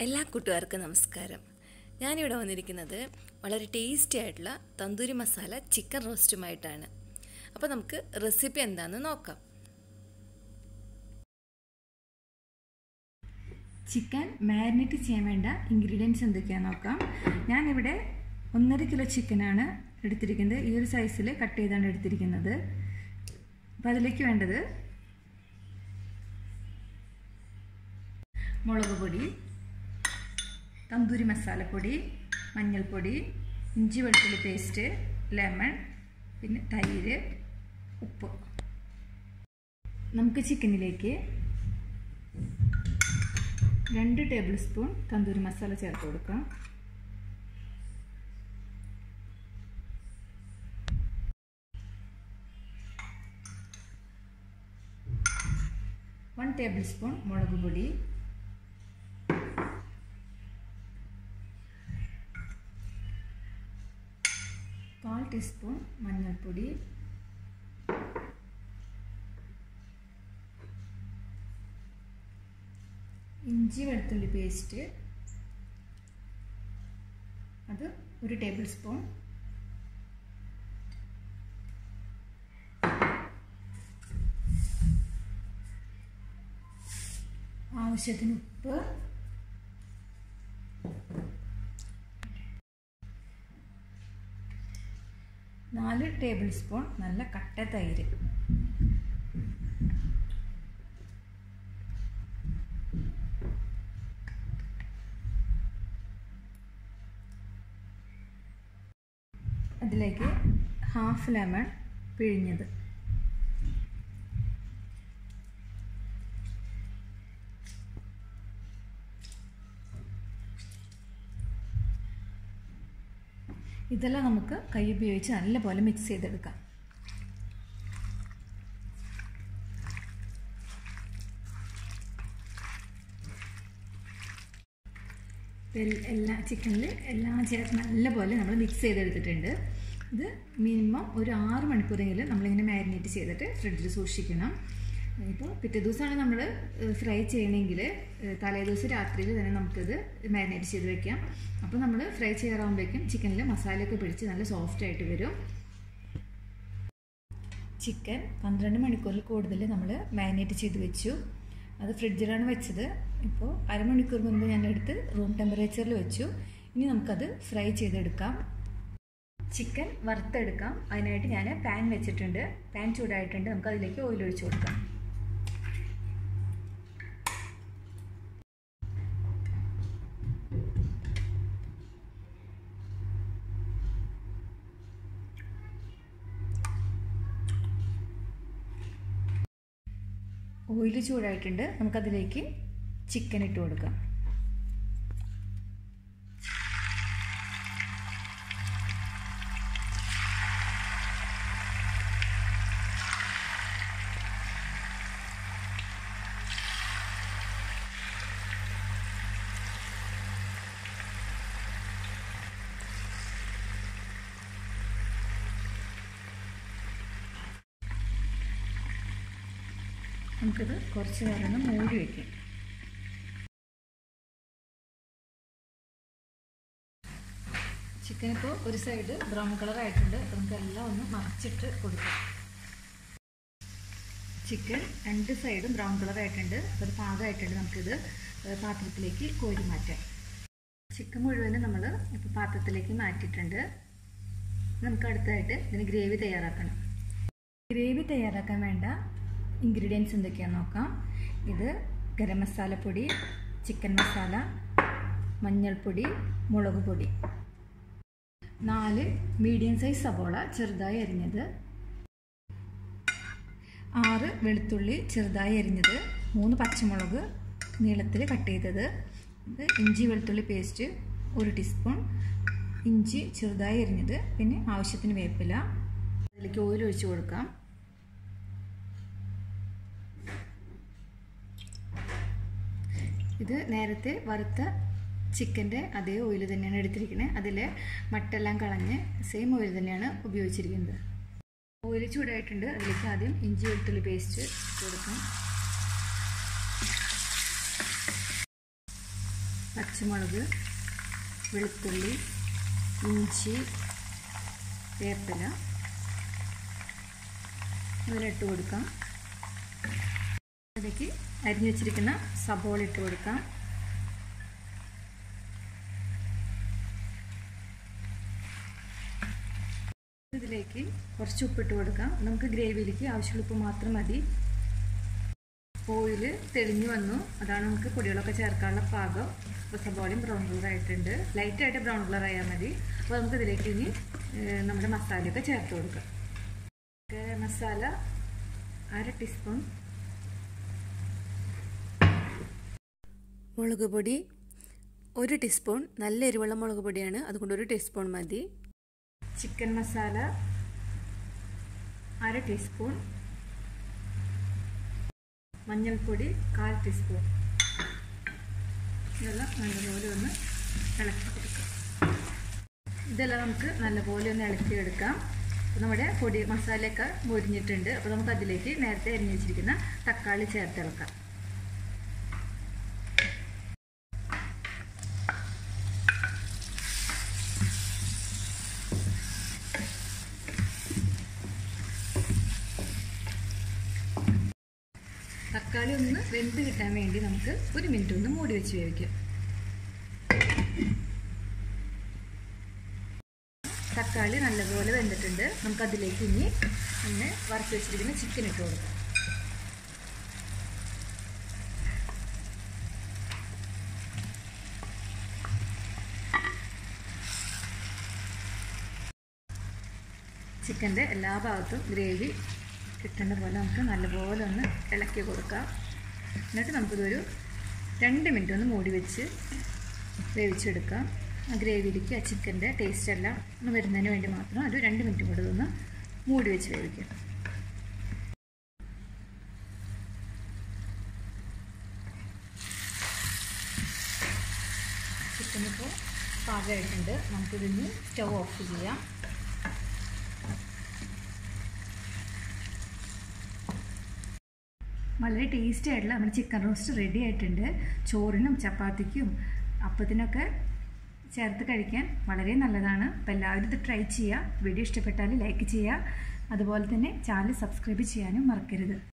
എല്ലാ കൂട്ടുകാർക്കും നമസ്കാരം ഞാനിവിടെ വന്നിരിക്കുന്നത് വളരെ ടേസ്റ്റി ആയിട്ടുള്ള തന്തൂരി മസാല ചിക്കൻ റോസ്റ്റുമായിട്ടാണ് അപ്പോൾ നമുക്ക് റെസിപ്പി എന്താണെന്ന് നോക്കാം ചിക്കൻ മാരിനേറ്റ് ചെയ്യാൻ വേണ്ട ഇൻഗ്രീഡിയൻസ് എന്തൊക്കെയാണെന്ന് നോക്കാം ഞാനിവിടെ ഒന്നര കിലോ ചിക്കനാണ് എടുത്തിരിക്കുന്നത് ഈ ഒരു സൈസിൽ കട്ട് ചെയ്താണ് എടുത്തിരിക്കുന്നത് അപ്പോൾ അതിലേക്ക് വേണ്ടത് മുളക് പൊടി തന്തൂരി മസാലപ്പൊടി മഞ്ഞൾപ്പൊടി ഇഞ്ചി വെളുത്തുള്ളി പേസ്റ്റ് ലെമൺ പിന്നെ തൈര് ഉപ്പ് നമുക്ക് ചിക്കനിലേക്ക് രണ്ട് ടേബിൾ സ്പൂൺ തന്തൂരി മസാല ചേർത്ത് കൊടുക്കാം വൺ ടേബിൾ സ്പൂൺ മുളക് പൊടി കാൽ ടീസ്പൂൺ മഞ്ഞൾപ്പൊടി ഇഞ്ചി വെളുത്തുള്ളി പേസ്റ്റ് അത് ഒരു ടേബിൾ സ്പൂൺ ആവശ്യത്തിന് ഉപ്പ് നാല് ടേബിൾ സ്പൂൺ നല്ല കട്ട തൈര് അതിലേക്ക് ഹാഫ് ലെമൺ പിഴിഞ്ഞത് ഇതെല്ലാം നമുക്ക് കൈ ഉപയോഗിച്ച് നല്ലപോലെ മിക്സ് ചെയ്തെടുക്കാം എല്ലാ ചിക്കനിൽ എല്ലാം ചേർത്ത് നല്ലപോലെ നമ്മൾ മിക്സ് ചെയ്തെടുത്തിട്ടുണ്ട് ഇത് മിനിമം ഒരു ആറ് മണിക്കൂറെങ്കിലും നമ്മളിങ്ങനെ മാരിനേറ്റ് ചെയ്തിട്ട് ഫ്രിഡ്ജിൽ സൂക്ഷിക്കണം ഇപ്പോൾ പിറ്റേ ദിവസമാണ് നമ്മൾ ഫ്രൈ ചെയ്യണമെങ്കിൽ തലേ ദിവസം രാത്രിയിൽ തന്നെ നമുക്കിത് മാരിനേറ്റ് ചെയ്ത് വെക്കാം അപ്പോൾ നമ്മൾ ഫ്രൈ ചെയ്യാറാകുമ്പോഴേക്കും ചിക്കനിൽ മസാലയൊക്കെ പിടിച്ച് നല്ല സോഫ്റ്റ് ആയിട്ട് വരും ചിക്കൻ പന്ത്രണ്ട് മണിക്കൂറിൽ കൂടുതൽ നമ്മൾ മാരിനേറ്റ് ചെയ്ത് വെച്ചു അത് ഫ്രിഡ്ജിലാണ് വെച്ചത് ഇപ്പോൾ അരമണിക്കൂർ മുൻപ് ഞാൻ എടുത്ത് റൂം ടെമ്പറേച്ചറിൽ വെച്ചു ഇനി നമുക്കത് ഫ്രൈ ചെയ്തെടുക്കാം ചിക്കൻ വറുത്തെടുക്കാം അതിനായിട്ട് ഞാൻ പാൻ വെച്ചിട്ടുണ്ട് പാൻ ചൂടായിട്ടുണ്ട് നമുക്ക് അതിലേക്ക് ഓയിൽ ഒഴിച്ചു കൊടുക്കാം ഓയിൽ ചൂടായിട്ടുണ്ട് നമുക്കതിലേക്ക് ചിക്കൻ ഇട്ട് കൊടുക്കാം നമുക്കിത് കുറച്ച് നേരം മൂടി വയ്ക്കാം ചിക്കൻ ഇപ്പോൾ ഒരു സൈഡ് ബ്രൗൺ കളർ ആയിട്ടുണ്ട് നമുക്ക് എല്ലാം ഒന്ന് മറച്ചിട്ട് കൊടുക്കാം ചിക്കൻ രണ്ട് സൈഡും ബ്രൗൺ കളർ ആയിട്ടുണ്ട് അപ്പോൾ ഒരു പാകമായിട്ടുണ്ട് നമുക്കിത് പാത്രത്തിലേക്ക് കോരി മാറ്റാം ചിക്കൻ മുഴുവനും നമ്മൾ ഇപ്പോൾ പാത്രത്തിലേക്ക് മാറ്റിയിട്ടുണ്ട് നമുക്ക് അടുത്തതായിട്ട് ഇതിന് ഗ്രേവി തയ്യാറാക്കണം ഗ്രേവി തയ്യാറാക്കാൻ വേണ്ട ഇൻഗ്രീഡിയൻസ് എന്തൊക്കെയാണെന്ന് നോക്കാം ഇത് ഗരം മസാലപ്പൊടി ചിക്കൻ മസാല മഞ്ഞൾപ്പൊടി മുളക് പൊടി നാല് മീഡിയം സൈസ് സബോള ചെറുതായി അരിഞ്ഞത് ആറ് വെളുത്തുള്ളി ചെറുതായി അരിഞ്ഞത് മൂന്ന് പച്ചമുളക് നീളത്തിൽ കട്ട് ചെയ്തത് ഇത് ഇഞ്ചി വെളുത്തുള്ളി പേസ്റ്റ് ഒരു ടീസ്പൂൺ ഇഞ്ചി ചെറുതായി അരിഞ്ഞത് പിന്നെ ആവശ്യത്തിന് വേപ്പില അതിലേക്ക് ഓയിൽ ഒഴിച്ച് കൊടുക്കാം ഇത് നേരത്തെ വറുത്ത ചിക്കൻ്റെ അതേ ഓയിൽ തന്നെയാണ് എടുത്തിരിക്കുന്നത് അതിൽ മട്ടെല്ലാം കളഞ്ഞ് സെയിം ഓയിൽ തന്നെയാണ് ഉപയോഗിച്ചിരിക്കുന്നത് ഓയിൽ ചൂടായിട്ടുണ്ട് അതിലേക്ക് ആദ്യം ഇഞ്ചി വെളുത്തുള്ളി പേസ്റ്റ് കൊടുക്കാം പച്ചമുളക് വെളുത്തുള്ളി ഇഞ്ചി വേപ്പില അതിലിട്ട് കൊടുക്കാം അതിലേക്ക് അരിഞ്ഞു വെച്ചിരിക്കുന്ന സബോള ഇട്ട് കൊടുക്കാം ഇതിലേക്ക് കുറച്ച് ഉപ്പിട്ട് കൊടുക്കാം നമുക്ക് ഗ്രേവിയിലേക്ക് ആവശ്യമുള്ള ഉപ്പ് മാത്രം മതി ഓയിൽ തെളിഞ്ഞു വന്നു അതാണ് നമുക്ക് പൊടികളൊക്കെ ചേർക്കാനുള്ള പാകം ഇപ്പോൾ സബോളയും ബ്രൗൺ കളർ ആയിട്ടുണ്ട് ലൈറ്റായിട്ട് ബ്രൗൺ കളർ ആയാൽ മതി അപ്പോൾ നമുക്ക് ഇതിലേക്ക് ഇനി നമ്മുടെ മസാലയൊക്കെ ചേർത്ത് കൊടുക്കാം മസാല അര ടീസ്പൂൺ മുളക് പൊടി ഒരു ടീസ്പൂൺ നല്ല എരിവുള്ള മുളക് പൊടിയാണ് അതുകൊണ്ട് ഒരു ടീസ്പൂൺ മതി ചിക്കൻ മസാല അര ടീസ്പൂൺ മഞ്ഞൾപ്പൊടി കാൽ ടീസ്പൂൺ ഇതെല്ലാം നല്ലപോലെ ഒന്ന് ഇളക്കി കൊടുക്കാം ഇതെല്ലാം നമുക്ക് നല്ലപോലെ ഒന്ന് ഇളക്കിയെടുക്കാം നമ്മുടെ പൊടി മസാലയൊക്കെ മുരിഞ്ഞിട്ടുണ്ട് അപ്പോൾ നമുക്ക് അതിലേക്ക് നേരത്തെ അരിഞ്ഞു വെച്ചിരിക്കുന്ന തക്കാളി ചേർത്ത് ഇളക്കാം തക്കാളി ഒന്ന് വെന്ത് കിട്ടാൻ വേണ്ടി നമുക്ക് ഒരു മിനിറ്റ് ഒന്ന് മൂടി വെച്ച് വേവിക്കാം തക്കാളി നല്ലപോലെ വെന്തിട്ടുണ്ട് നമുക്ക് അതിലേക്ക് ഇനി ഒന്ന് വറുത്ത് വെച്ചിരിക്കുന്ന ചിക്കൻ ഇട്ട് കൊടുക്കാം ചിക്കൻ്റെ എല്ലാ ഭാഗത്തും ഗ്രേവി കിട്ടേണ്ട പോലെ നമുക്ക് നല്ലപോലെ ഒന്ന് ഇളക്കി കൊടുക്കാം എന്നിട്ട് നമുക്കിതൊരു രണ്ട് മിനിറ്റ് ഒന്ന് മൂടി വെച്ച് വേവിച്ചെടുക്കാം ആ ഗ്രേവിയിലേക്ക് ആ ചിക്കൻ്റെ ടേസ്റ്റ് എല്ലാം ഒന്ന് വരുന്നതിന് വേണ്ടി മാത്രം ഒരു രണ്ട് മിനിറ്റ് കൂടെ ഒന്ന് മൂടി വെച്ച് വേവിക്കാം ചിക്കൻ ഇപ്പോൾ പാകമായിട്ടുണ്ട് നമുക്കിതിന് സ്റ്റൗ ഓഫ് ചെയ്യാം വളരെ ടേസ്റ്റി ആയിട്ടുള്ള നമ്മുടെ ചിക്കൻ റോസ്റ്റ് റെഡി ആയിട്ടുണ്ട് ചോറിനും ചപ്പാത്തിക്കും അപ്പത്തിനൊക്കെ ചേർത്ത് കഴിക്കാൻ വളരെ നല്ലതാണ് അപ്പോൾ എല്ലാവരും ഇത് ട്രൈ ചെയ്യുക വീഡിയോ ഇഷ്ടപ്പെട്ടാൽ ലൈക്ക് ചെയ്യുക അതുപോലെ തന്നെ ചാനൽ സബ്സ്ക്രൈബ് ചെയ്യാനും മറക്കരുത്